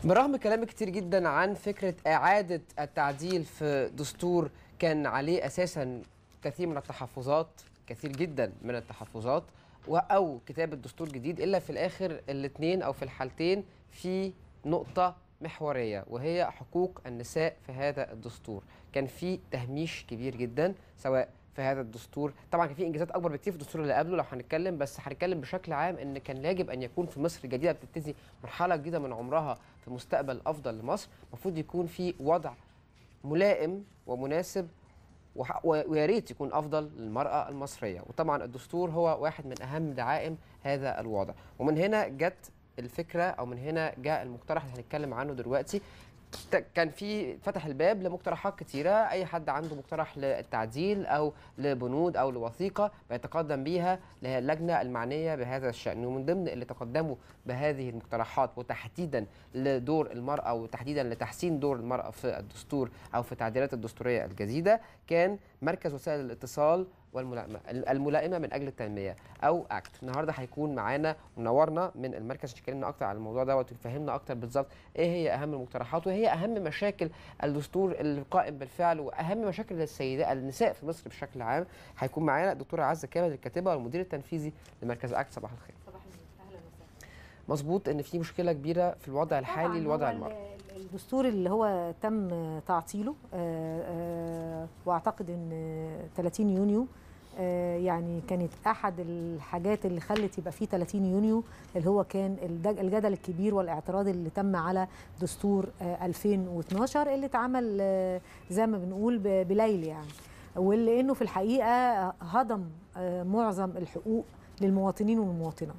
برغم كلام كتير جدا عن فكرة إعادة التعديل في دستور كان عليه أساسا كثير من التحفظات كثير جدا من التحفظات و- أو كتابة دستور جديد إلا في الآخر الاثنين أو في الحالتين في نقطة محورية وهي حقوق النساء في هذا الدستور كان في تهميش كبير جدا سواء في هذا الدستور طبعا كان في انجازات اكبر بكتير في الدستور اللي قبله لو هنتكلم بس هنتكلم بشكل عام ان كان يجب ان يكون في مصر الجديده بتبتدي مرحله جديده من عمرها في مستقبل افضل لمصر المفروض يكون في وضع ملائم ومناسب وح- و- ويا ريت يكون افضل للمراه المصريه وطبعا الدستور هو واحد من اهم دعائم هذا الوضع ومن هنا جت الفكره او من هنا جاء المقترح اللي هنتكلم عنه دلوقتي ت- كان في فتح الباب لمقترحات كتيرة أي حد عنده مقترح للتعديل أو لبنود أو لوثيقة بيتقدم بيها للجنة المعنية بهذا الشأن ومن ضمن اللي تقدموا بهذه المقترحات وتحديدا لدور المرأة وتحديدا لتحسين دور المرأة في الدستور أو في التعديلات الدستورية الجديدة كان مركز وسائل الاتصال والملائمة الملائمة من أجل التنمية أو أكت النهاردة هيكون معانا منورنا من المركز عشان يكلمنا أكتر عن الموضوع دوت ويفهمنا أكتر بالظبط إيه هي أهم المقترحات وهي أهم مشاكل الدستور القائم بالفعل وأهم مشاكل السيدات النساء في مصر بشكل عام هيكون معانا الدكتورة عزة كامل الكاتبة والمدير التنفيذي لمركز أكت صباح الخير صباح النور اهلا وسهلا مظبوط إن في مشكلة كبيرة في الوضع الحالي طبعاً لوضع هو المرأة ال- الدستور اللي هو تم تعطيله آه، آه، واعتقد ان 30 يونيو آه، يعني كانت احد الحاجات اللي خلت يبقى فيه 30 يونيو اللي هو كان الدج- الجدل الكبير والاعتراض اللي تم على دستور آه، 2012 اللي اتعمل آه، زي ما بنقول ب- بليل يعني واللي انه في الحقيقه هضم آه، معظم الحقوق للمواطنين والمواطنات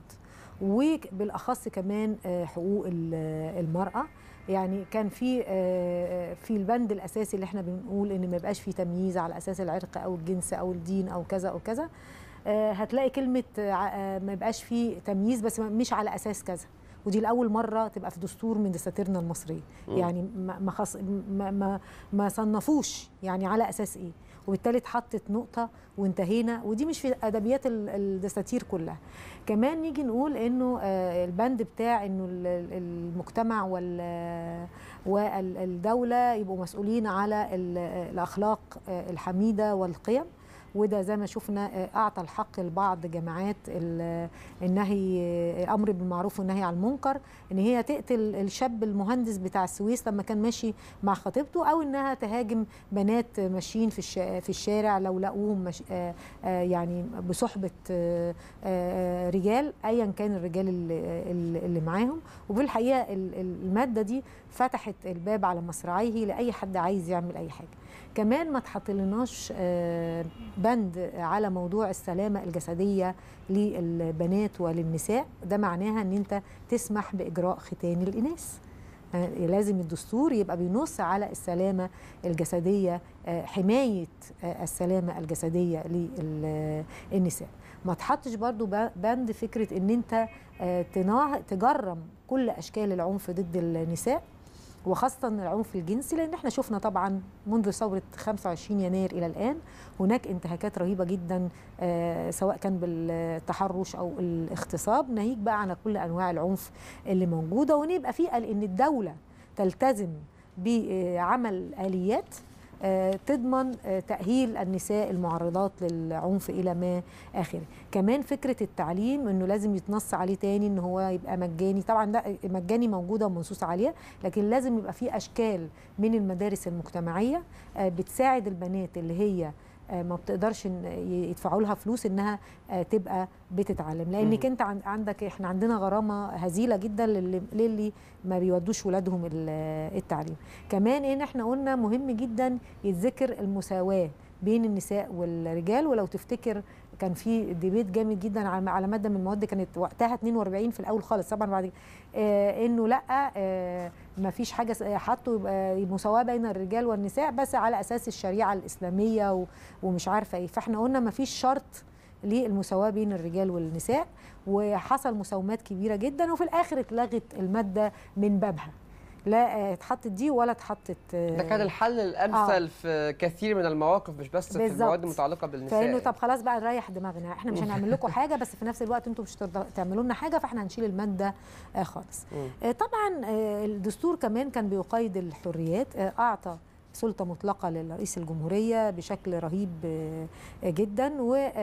وبالاخص كمان آه، حقوق ال- المراه يعني كان في آه، في البند الاساسي اللي احنا بنقول ان ما يبقاش في تمييز على اساس العرق او الجنس او الدين او كذا او كذا آه، هتلاقي كلمه آه، ع- آه، ما يبقاش في تمييز بس مش على اساس كذا ودي لاول مره تبقى في دستور من دساتيرنا المصريه مم. يعني ما ما, خص ما ما ما صنفوش يعني على اساس ايه وبالتالي اتحطت نقطه وانتهينا ودي مش في ادبيات ال- الدساتير كلها كمان نيجي نقول انه آه، البند بتاع انه ال- ال- المجتمع وال والدوله يبقوا مسؤولين على ال- الاخلاق آه، الحميده والقيم وده زي ما شفنا آه، اعطى الحق لبعض جماعات ال- النهي الامر بالمعروف والنهي عن المنكر ان هي تقتل الشاب المهندس بتاع السويس لما كان ماشي مع خطيبته او انها تهاجم بنات ماشيين في الش- في الشارع لو لقوهم مش آه، آه، يعني بصحبه آه، آه، رجال ايا كان الرجال اللي, اللي معاهم وفي الحقيقه ال- ال- الماده دي فتحت الباب على مصراعيه لاي حد عايز يعمل اي حاجه كمان ما تحطلناش آه، بند على موضوع السلامه الجسديه للبنات وللنساء ده معناها ان انت تسمح باجراء ختان الاناث آه، لازم الدستور يبقى بينص على السلامه الجسديه آه، حمايه آه، السلامه الجسديه للنساء ما تحطش برضو ب- بند فكره ان انت آه، تنا- تجرم كل اشكال العنف ضد النساء وخاصة العنف الجنسي لأن احنا شفنا طبعا منذ ثورة 25 يناير إلى الآن هناك انتهاكات رهيبة جدا آه، سواء كان بالتحرش أو الاغتصاب ناهيك بقى على كل أنواع العنف اللي موجودة ونبقى في أن الدولة تلتزم بعمل آليات آه، تضمن آه، تأهيل النساء المعرضات للعنف إلى ما آخره كمان فكرة التعليم أنه لازم يتنص عليه تاني أنه هو يبقى مجاني طبعا ده مجاني موجودة ومنصوص عليها لكن لازم يبقى في أشكال من المدارس المجتمعية آه، بتساعد البنات اللي هي آه، ما بتقدرش إن يدفعوا لها فلوس انها آه، تبقى بتتعلم لانك مم. انت عن- عندك احنا عندنا غرامه هزيله جدا للي, للي ما بيودوش ولادهم ال- التعليم كمان ان احنا قلنا مهم جدا يتذكر المساواه بين النساء والرجال ولو تفتكر كان في ديبيت جامد جدا على على ماده من المواد كانت وقتها 42 في الاول خالص طبعا بعد كده، آه انه لا آه ما فيش حاجه س- حطوا يبقى مساواه بين الرجال والنساء بس على اساس الشريعه الاسلاميه و- ومش عارفه ايه فاحنا قلنا ما فيش شرط للمساواه بين الرجال والنساء وحصل مساومات كبيره جدا وفي الاخر اتلغت الماده من بابها لا آه، اتحطت دي ولا اتحطت آه، ده كان الحل الامثل في كثير من المواقف مش بس في بالظبط. المواد المتعلقه بالنساء فانه يعني. طب خلاص بقى نريح دماغنا احنا مش هنعمل لكم حاجه بس في نفس الوقت انتم مش هترضى تعملوا لنا حاجه فاحنا هنشيل الماده آه خالص مم. آه طبعا آه الدستور كمان كان بيقيد الحريات آه اعطى سلطة مطلقة لرئيس الجمهورية بشكل رهيب آه، جدا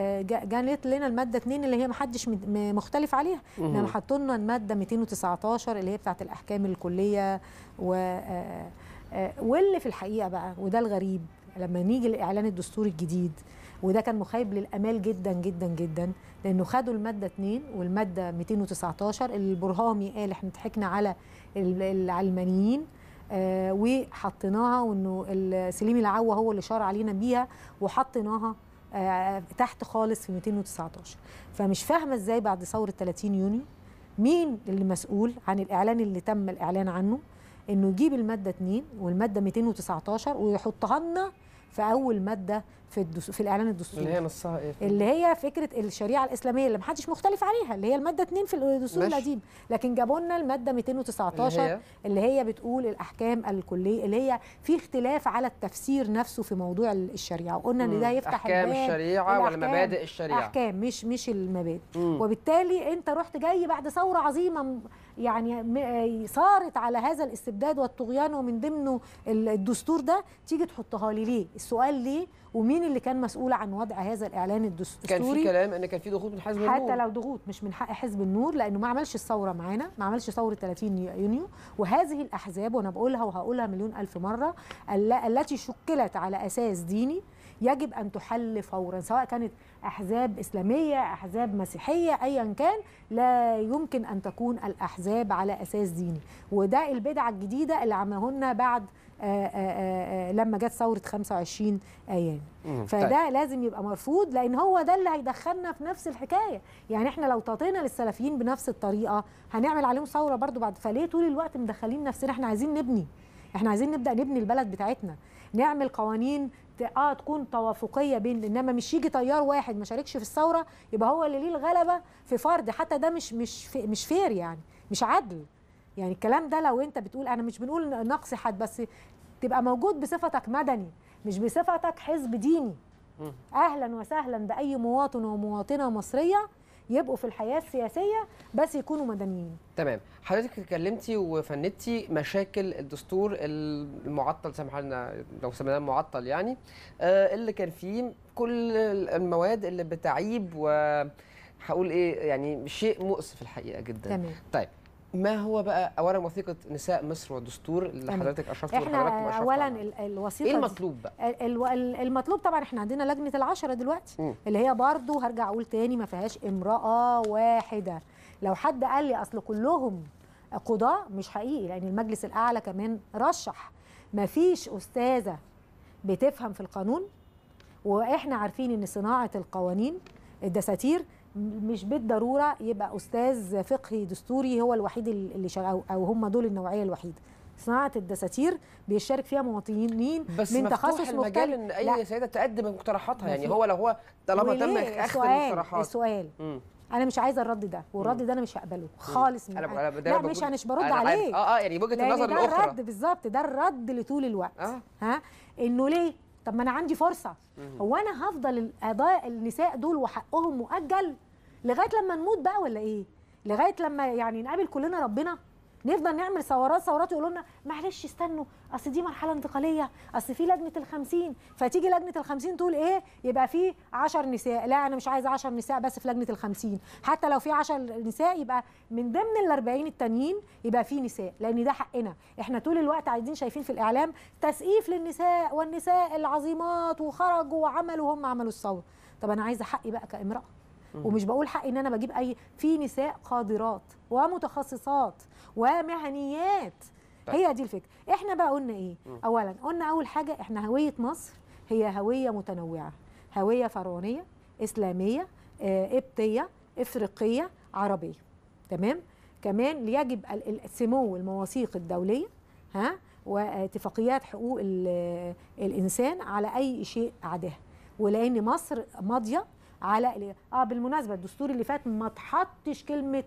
وجانت لنا المادة 2 اللي هي محدش مد- م- مختلف عليها مهم. انما حطوا لنا المادة 219 اللي هي بتاعت الأحكام الكلية و آه، آه، واللي في الحقيقة بقى وده الغريب لما نيجي لإعلان الدستور الجديد وده كان مخيب للامال جدا جدا جدا لانه خدوا الماده 2 والماده 219 اللي البرهامي قال احنا ضحكنا على ال- العلمانيين آه وحطيناها وانه ال- سليم العوا هو اللي شار علينا بيها وحطيناها آه تحت خالص في 219 فمش فاهمه ازاي بعد ثوره 30 يونيو مين اللي مسؤول عن الاعلان اللي تم الاعلان عنه انه يجيب الماده 2 والماده 219 ويحطها لنا في اول ماده في الدس... في الاعلان الدستوري اللي هي نصها ايه اللي هي فكره الشريعه الاسلاميه اللي محدش مختلف عليها اللي هي الماده 2 في الدستور ماشي. القديم لكن جابوا لنا الماده 219 اللي هي اللي هي بتقول الاحكام الكليه اللي هي في اختلاف على التفسير نفسه في موضوع الشريعه وقلنا ان ده مم. يفتح احكام الباب الشريعه ولا الأحكام- مبادئ الشريعه احكام مش مش المبادئ مم. وبالتالي انت رحت جاي بعد ثوره عظيمه م- يعني م- صارت على هذا الاستبداد والطغيان ومن ضمنه ال- الدستور ده تيجي تحطها لي ليه السؤال ليه ومين اللي كان مسؤول عن وضع هذا الاعلان الدستوري كان في كلام ان كان في ضغوط من حزب حتى النور لو ضغوط مش من حق حزب النور لانه ما عملش الثوره معانا ما عملش ثوره 30 يونيو وهذه الاحزاب وانا بقولها وهقولها مليون الف مره ال- التي شكلت على اساس ديني يجب ان تحل فورا سواء كانت احزاب اسلاميه احزاب مسيحيه ايا كان لا يمكن ان تكون الاحزاب على اساس ديني وده البدعه الجديده اللي عملوه لنا بعد آآ آآ آآ لما جت ثوره 25 ايام مم. طيب. فده لازم يبقى مرفوض لان هو ده اللي هيدخلنا في نفس الحكايه يعني احنا لو تطينا للسلفيين بنفس الطريقه هنعمل عليهم ثوره برضو بعد فليه طول الوقت مدخلين نفسنا احنا عايزين نبني احنا عايزين نبدا نبني البلد بتاعتنا نعمل قوانين ت- اه تكون توافقيه بين انما مش يجي تيار واحد ما شاركش في الثوره يبقى هو اللي ليه الغلبه في فرد حتى ده مش مش في مش فير يعني مش عدل يعني الكلام ده لو انت بتقول انا مش بنقول نقص حد بس تبقى موجود بصفتك مدني مش بصفتك حزب ديني مم. اهلا وسهلا باي مواطن ومواطنه مصريه يبقوا في الحياه السياسيه بس يكونوا مدنيين تمام حضرتك اتكلمتي وفندتي مشاكل الدستور المعطل سامح لنا لو سميناه معطل يعني آه، اللي كان فيه كل المواد اللي بتعيب وهقول ايه يعني شيء مؤسف الحقيقه جدا تمام طيب ما هو بقى اولا وثيقه نساء مصر والدستور اللي تمام. حضرتك اشرت وحضرتك احنا أشرفت اولا عنها. ال- ايه الوثيقه دي- المطلوب بقى ال- ال- المطلوب طبعا احنا عندنا لجنه العشره دلوقتي مم. اللي هي برضو هرجع اقول تاني ما فيهاش امراه واحده لو حد قال لي اصل كلهم قضاة مش حقيقي لان المجلس الاعلى كمان رشح ما فيش استاذه بتفهم في القانون واحنا عارفين ان صناعه القوانين الدساتير م- مش بالضروره يبقى استاذ فقهي دستوري هو الوحيد اللي شغال او هم دول النوعيه الوحيده صناعه الدستاتير بيشارك فيها مواطنين بس من مفتوح تخصص المجال مختلف ان اي لا. سيده تقدم مقترحاتها ما يعني في- هو لو هو طالما تم وليه؟ اخذ السؤال المقترحات السؤال مم. انا مش عايزه الرد ده والرد ده انا مش هقبله خالص من انا أنا. انا ده لا أنا مش بقول- انا مش برد أنا عارف. عليه اه اه يعني وجهه لأن النظر ده الاخرى الرد بالظبط ده الرد لطول الوقت اه ها انه ليه طب ما انا عندي فرصه هو انا هفضل القضاء النساء دول وحقهم مؤجل لغايه لما نموت بقى ولا ايه لغايه لما يعني نقابل كلنا ربنا نفضل نعمل ثورات ثورات يقولوا لنا معلش استنوا اصل دي مرحله انتقاليه اصل في لجنه الخمسين فتيجي لجنه الخمسين تقول ايه يبقى في عشر نساء لا انا مش عايزه عشر نساء بس في لجنه الخمسين حتى لو في عشر نساء يبقى من ضمن الاربعين التانيين يبقى في نساء لان ده حقنا احنا طول الوقت عايزين شايفين في الاعلام تسقيف للنساء والنساء العظيمات وخرجوا وعملوا هم عملوا الثوره طب انا عايزه حقي بقى كامراه ومش بقول حقي ان انا بجيب اي في نساء قادرات ومتخصصات ومهنيات طيب. هي دي الفكره احنا بقى قلنا ايه اولا قلنا اول حاجه احنا هويه مصر هي هويه متنوعه هويه فرعونيه اسلاميه آه، قبطيه افريقيه عربيه تمام كمان يجب ال- ال- سمو المواثيق الدوليه ها واتفاقيات حقوق ال- الانسان على اي شيء عداها ولان مصر ماضيه على ال- اه بالمناسبه الدستور اللي فات ما تحطش كلمه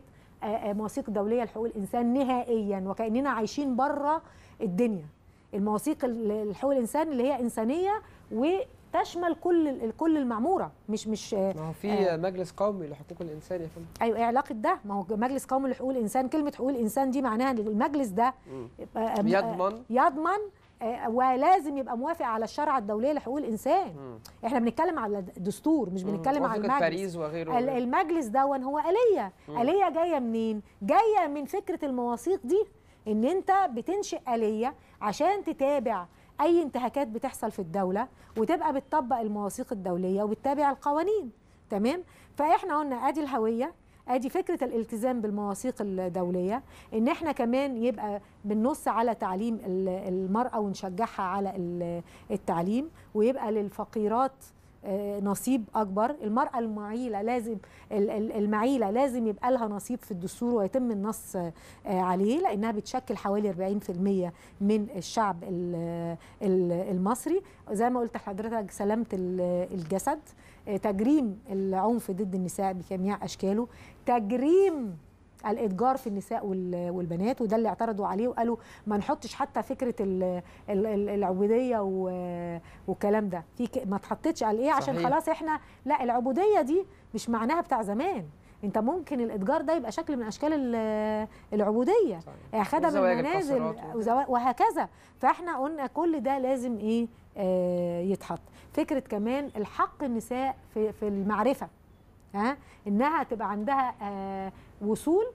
آه، آه، مواثيق دوليه لحقوق الانسان نهائيا وكاننا عايشين بره الدنيا المواثيق ال- لحقوق الانسان اللي هي انسانيه وتشمل كل ال- كل المعموره مش مش آه، ما هو في مجلس قومي لحقوق الانسان يا فندم ايوه ايه علاقه ده ما هو مجلس قومي لحقوق الانسان كلمه حقوق الانسان دي معناها ان المجلس ده مم. آه، آه، يضمن يضمن آه، ولازم يبقى موافق على الشرع الدوليه لحقوق الانسان مم. احنا بنتكلم على دستور مش بنتكلم على وثيقة المجلس باريس وغيره ال- المجلس دون هو آلية مم. آلية جاية منين جاية من فكرة المواثيق دي ان انت بتنشئ آلية عشان تتابع اي انتهاكات بتحصل في الدولة وتبقى بتطبق المواثيق الدولية وبتتابع القوانين تمام فاحنا قلنا ادي الهوية ادي فكره الالتزام بالمواثيق الدوليه ان احنا كمان يبقى بنص على تعليم ال- المراه ونشجعها على ال- التعليم ويبقى للفقيرات آه، نصيب اكبر المراه المعيله لازم ال- ال- المعيله لازم يبقى لها نصيب في الدستور ويتم النص آه، عليه لانها بتشكل حوالي 40% من الشعب ال- ال- المصري زي ما قلت لحضرتك سلامه ال- الجسد آه، تجريم العنف ضد النساء بجميع اشكاله تجريم الاتجار في النساء وال- والبنات وده اللي اعترضوا عليه وقالوا ما نحطش حتى فكره ال- ال- ال- العبوديه و- والكلام ده في ك- ما اتحطتش على ايه عشان صحيح. خلاص احنا لا العبوديه دي مش معناها بتاع زمان انت ممكن الاتجار ده يبقى شكل من اشكال ال- العبوديه صحيح. خدم وزواج المنازل القاصرات وزوا- وهكذا فاحنا قلنا كل ده لازم ايه آه يتحط فكره كمان الحق النساء في في المعرفه ها انها تبقى عندها آه وصول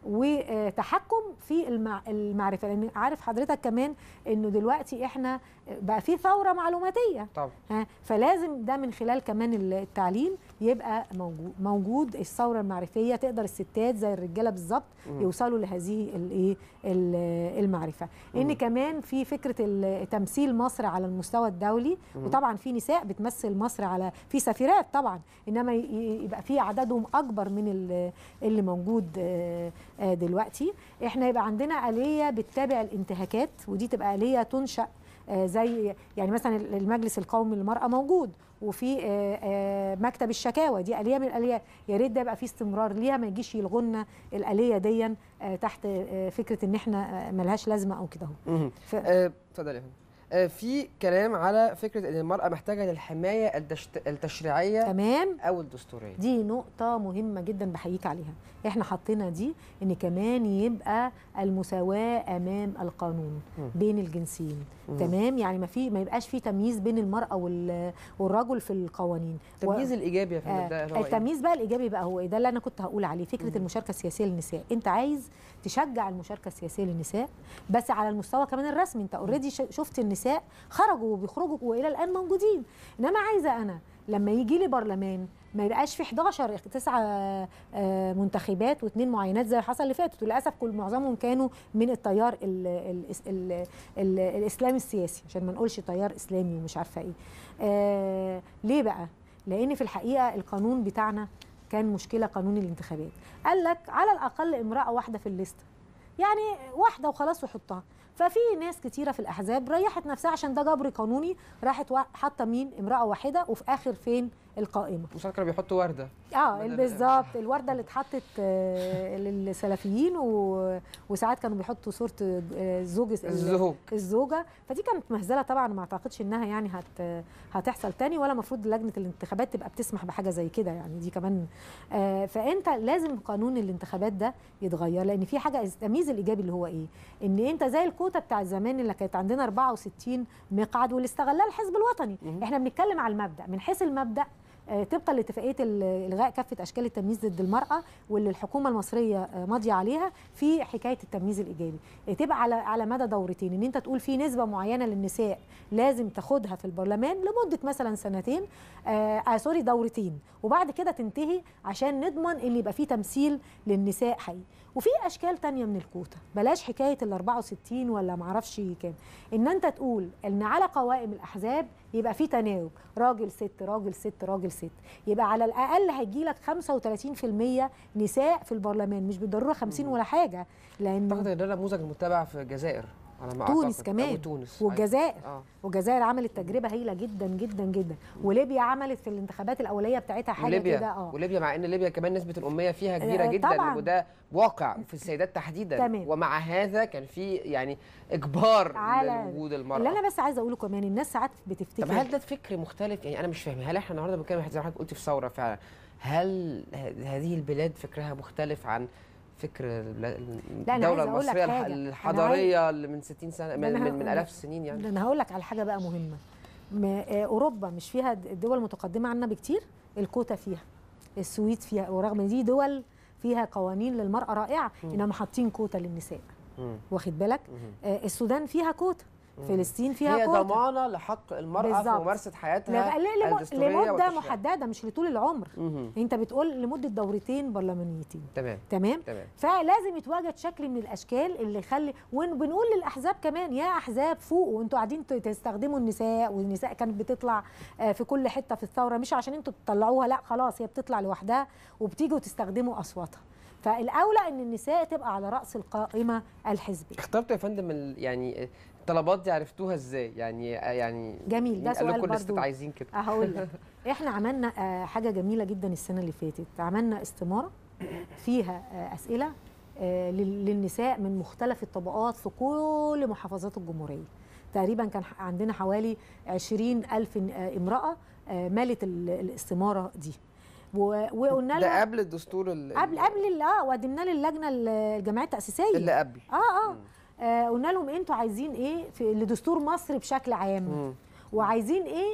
وتحكم في المع- المعرفه لان عارف حضرتك كمان انه دلوقتي احنا بقى في ثوره معلوماتيه طبعا ها فلازم ده من خلال كمان التعليم يبقى موجود موجود الثوره المعرفيه تقدر الستات زي الرجاله بالظبط مم. يوصلوا لهذه الايه ال- المعرفه ان مم. كمان في فكره ال- تمثيل مصر على المستوى الدولي مم. وطبعا في نساء بتمثل مصر على في سفيرات طبعا انما ي- يبقى في عددهم اكبر من ال- اللي موجود آه، آه، دلوقتي احنا يبقى عندنا آلية بتتابع الانتهاكات ودي تبقى آلية تنشأ آه، زي يعني مثلا المجلس القومي للمرأة موجود وفي آه، آه، مكتب الشكاوى دي آلية من الآليات يا ريت ده يبقى في استمرار ليها ما يجيش يلغونا الآلية دي آه، تحت آه، فكرة ان احنا آه، ملهاش لازمة او كده اهو مهم. ف- آه، اتفضل يا فندم آه، في كلام على فكره ان المراه محتاجه للحمايه الدشت- التشريعيه تمام او الدستوريه دي نقطة مهمة جدا بحييك عليها احنا حطينا دي ان كمان يبقى المساواة امام القانون مم. بين الجنسين مم. تمام يعني ما في ما يبقاش في تمييز بين المرأة وال- والرجل في القوانين التمييز الايجابي يا فندم آه ده اللي هو إيه؟ التمييز بقى الايجابي بقى هو ايه ده اللي انا كنت هقول عليه فكره مم. المشاركه السياسيه للنساء انت عايز تشجع المشاركه السياسيه للنساء بس على المستوى كمان الرسمي انت اوريدي شفت النساء خرجوا وبيخرجوا والى الان موجودين انما عايزه انا لما يجي لي برلمان ما يبقاش في 11 تسعة آه، منتخبات واثنين معينات زي حصل اللي فاتت وللاسف كل معظمهم كانوا من التيار ال ال ال ال الاسلامي السياسي عشان ما نقولش تيار اسلامي ومش عارفه ايه آه ليه بقى لان في الحقيقه القانون بتاعنا كان مشكله قانون الانتخابات قال لك على الاقل امراه واحده في الليسته يعني واحده وخلاص وحطها ففي ناس كتيره في الاحزاب ريحت نفسها عشان ده جبر قانوني راحت وا- حاطه مين امراه واحده وفي اخر فين القائمه مش كانوا بيحطوا ورده اه بدل- بالظبط الورده اللي اتحطت آه، للسلفيين و... وساعات كانوا بيحطوا صوره آه، زوج الزهوج الزوجه فدي كانت مهزله طبعا ما اعتقدش انها يعني هت هتحصل تاني ولا المفروض لجنه الانتخابات تبقى بتسمح بحاجه زي كده يعني دي كمان آه فانت لازم قانون الانتخابات ده يتغير لان في حاجه التمييز الايجابي اللي هو ايه ان انت زي الكوتا بتاع زمان اللي كانت عندنا 64 مقعد واللي استغلها الحزب الوطني مهم. احنا بنتكلم على المبدا من حيث المبدا آه، طبقا لاتفاقيه ال- الغاء كافه اشكال التمييز ضد المراه واللي الحكومه المصريه آه، ماضيه عليها في حكايه التمييز الايجابي آه، تبقى على على مدى دورتين ان انت تقول في نسبه معينه للنساء لازم تاخدها في البرلمان لمده مثلا سنتين آه, آه سوري دورتين وبعد كده تنتهي عشان نضمن ان يبقى في تمثيل للنساء حقيقي وفي اشكال تانية من الكوتا بلاش حكايه ال 64 ولا معرفش كام ان انت تقول ان على قوائم الاحزاب يبقى في تناوب راجل ست راجل ست راجل ست يبقى على الاقل هيجي لك 35% نساء في البرلمان مش بالضروره 50 ولا حاجه لان اعتقد ان ده نموذج متبع في الجزائر على ما تونس أعتقد. كمان. أو تونس والجزائر أيوة. اه والجزائر عملت تجربه هايله جدا جدا جدا وليبيا عملت في الانتخابات الاوليه بتاعتها حاجه كده وليبيا اه وليبيا مع ان ليبيا كمان نسبه الاميه فيها كبيره آه، جدا طبعاً. وده واقع في السيدات تحديدا تمام. ومع هذا كان في يعني اجبار على- لوجود المراه اللي انا بس عايزه اقوله كمان الناس ساعات طب بتفتكر هل ده فكر مختلف يعني انا مش فاهم هل احنا النهارده بنتكلم زي ما حضرتك قلتي في ثوره فعلا هل ه- هذه البلاد فكرها مختلف عن فكر البلاد- لا، أنا الدوله عايزة أقول لك المصريه الح- حاجة. أنا الحضاريه اللي من 60 سنه ده من أنا من, من هقول- الاف السنين يعني ده انا هقول لك على حاجه بقى مهمه ما آه، اوروبا مش فيها د- دول متقدمه عنا بكتير الكوتا فيها السويد فيها ورغم ان دي دول فيها قوانين للمراه رائعه انما حاطين كوتا للنساء مم. واخد بالك مم. آه، السودان فيها كوتا فلسطين فيها هي كوتا ضمانه لحق المراه في بالظبط. ممارسه حياتها ل- ل- لم- الدستوريه لمده والتشريعية. محدده مش لطول العمر مهم. انت بتقول لمده دورتين برلمانيتين تمام تمام تمام فلازم يتواجد شكل من الاشكال اللي يخلي وبنقول للاحزاب كمان يا احزاب فوقوا انتوا قاعدين ت- تستخدموا النساء والنساء كانت بتطلع آه، في كل حته في الثوره مش عشان انتوا تطلعوها لا خلاص هي بتطلع لوحدها وبتيجوا تستخدموا اصواتها فالاولى ان النساء تبقى على راس القائمه الحزبيه اخترتوا يا فندم ال- يعني الطلبات دي عرفتوها ازاي يعني يعني جميل، ده مين قال سؤال لكم الستات برضو. عايزين كده هقول لك احنا عملنا آه، حاجه جميله جدا السنه اللي فاتت عملنا استماره فيها آه، اسئله آه، لل- للنساء من مختلف الطبقات في كل محافظات الجمهوريه تقريبا كان ح- عندنا حوالي 20 ألف ن- آه، امرأة آه، مالت ال- الاستمارة دي و- وقلنا ده لها قبل الدستور ال- قبل قبل ال- اه وقدمنا للجنة ال- الجمعية التأسيسية اللي قبل اه اه آه، قلنا لهم انتوا عايزين ايه في لدستور مصر بشكل عام مم. وعايزين ايه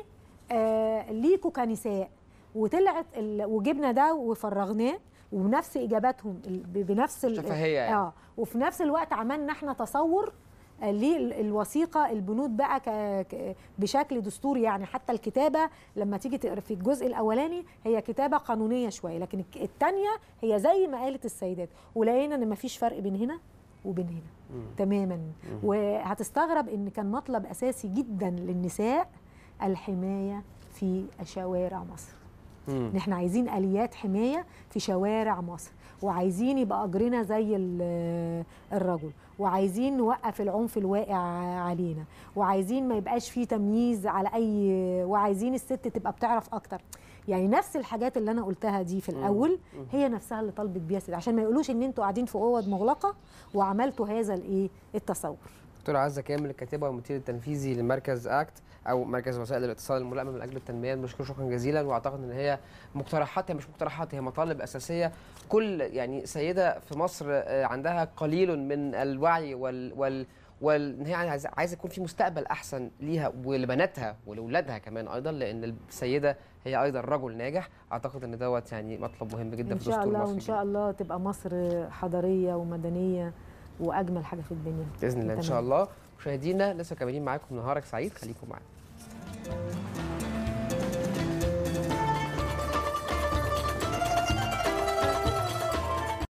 آه ليكوا كنساء وطلعت ال... وجبنا ده وفرغناه وبنفس اجاباتهم ال- ب- بنفس ال... شفهية يعني. اه وفي نفس الوقت عملنا احنا تصور آه، للوثيقه البنود بقى ك... ك... بشكل دستوري يعني حتى الكتابه لما تيجي تقرا في الجزء الاولاني هي كتابه قانونيه شويه لكن الك- الثانيه هي زي ما قالت السيدات ولقينا ان مفيش فرق بين هنا وبين هنا تماما وهتستغرب ان كان مطلب اساسي جدا للنساء الحمايه في شوارع مصر مم. ان احنا عايزين اليات حمايه في شوارع مصر وعايزين يبقى اجرنا زي ال- الرجل وعايزين نوقف العنف الواقع علينا وعايزين ما يبقاش فيه تمييز على اي وعايزين الست تبقى بتعرف اكتر يعني نفس الحاجات اللي انا قلتها دي في الاول هي نفسها اللي طلبت بيها الست عشان ما يقولوش ان انتوا قاعدين في اوض مغلقه وعملتوا هذا الايه التصور دكتورة عزة كامل الكاتبة والمدير التنفيذي لمركز اكت او مركز وسائل الاتصال الملائمه من اجل التنميه بشكر شكرا جزيلا واعتقد ان هي مقترحات هي مش مقترحات هي مطالب اساسيه كل يعني سيده في مصر آه، عندها قليل من الوعي وال وال وان هي عايزه عايزه يكون في مستقبل احسن ليها ولبناتها ولولادها كمان ايضا لان السيده هي ايضا رجل ناجح اعتقد ان دوت يعني مطلب مهم جدا ان في شاء دستور الله مصر وان شاء الله تبقى مصر حضاريه ومدنيه واجمل حاجه في الدنيا باذن الله ان شاء تمام. الله مشاهدينا لسه مكملين معاكم نهارك سعيد خليكم معانا